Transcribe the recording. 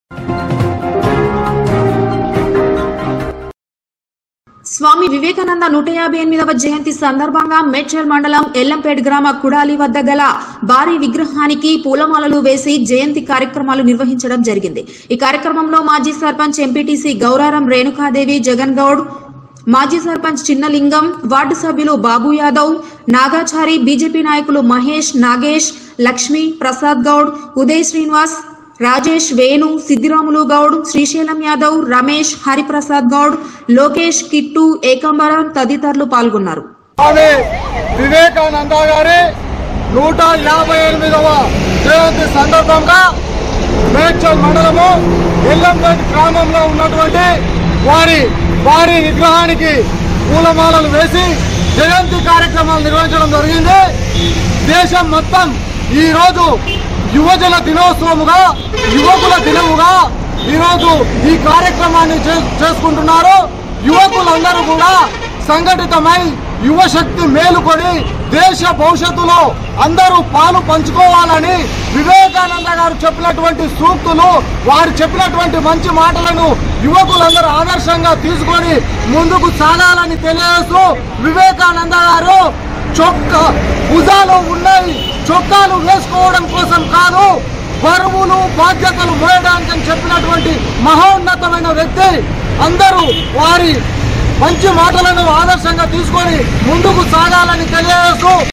స్వామి వివేకానంద నూట యాభై ఎనిమిదవ జయంతి సందర్భంగా మేడ్చల్ మండలం ఎల్లంపేట్ గ్రామ కుడాలి వద్ద గల భారీ విగ్రహానికి పూలమాలలు వేసి జయంతి కార్యక్రమాలు నిర్వహించడం జరిగింది ఈ కార్యక్రమంలో మాజీ సర్పంచ్ ఎంపీటీసీ గౌరారం రేణుకాదేవి జగన్ గౌడ్ మాజీ సర్పంచ్ చిన్నలింగం వార్డు సభ్యులు బాబు యాదవ్ నాగాచారి బీజేపీ నాయకులు మహేష్ నాగేష్ లక్ష్మి ప్రసాద్ గౌడ్ ఉదయ్ శ్రీనివాస్ రాజేష్ వేణు సిద్దిరాములు గౌడ్ శ్రీశైలం యాదవ్ రమేష్ హరిప్రసాద్ గౌడ్ లోకేష్ కిట్టు ఏకంబరం తదితరులు పాల్గొన్నారు స్వామి వివేకానంద గారి నూట యాభై ఎనిమిదవ జయంతి సందర్భంగా మేడ్చల్ మండలము ఎల్లంపేట గ్రామంలో ఉన్నటువంటి వారి వారి విగ్రహానికి పూలమాలలు వేసి జయంతి కార్యక్రమాలు నిర్వహించడం జరిగింది దేశం మొత్తం ఈ రోజు యువజన దినోత్సవముగా యువకుల దినముగా ఈరోజు ఈ కార్యక్రమాన్ని చే- చేసుకుంటున్నారు యువకులందరూ కూడా సంఘటితమై యువశక్తి మేలుకొని దేశ భవిష్యత్తులో అందరూ పాలు పంచుకోవాలని వివేకానంద గారు చెప్పినటువంటి సూక్తులు వారు చెప్పినటువంటి మంచి మాటలను యువకులందరూ ఆదర్శంగా తీసుకొని ముందుకు సాగాలని తెలియజేస్తూ వివేకానంద గారు చొక్కా భుజాలు ఉన్నాయి చొక్కాలు వేసుకోవడం కోసం కాదు బరువులు బాధ్యతలు మోయడానికి అని చెప్పినటువంటి మహోన్నతమైన వ్యక్తి అందరూ వారి మంచి మాటలను ఆదర్శంగా తీసుకొని ముందుకు సాగాలని తెలియజేస్తూ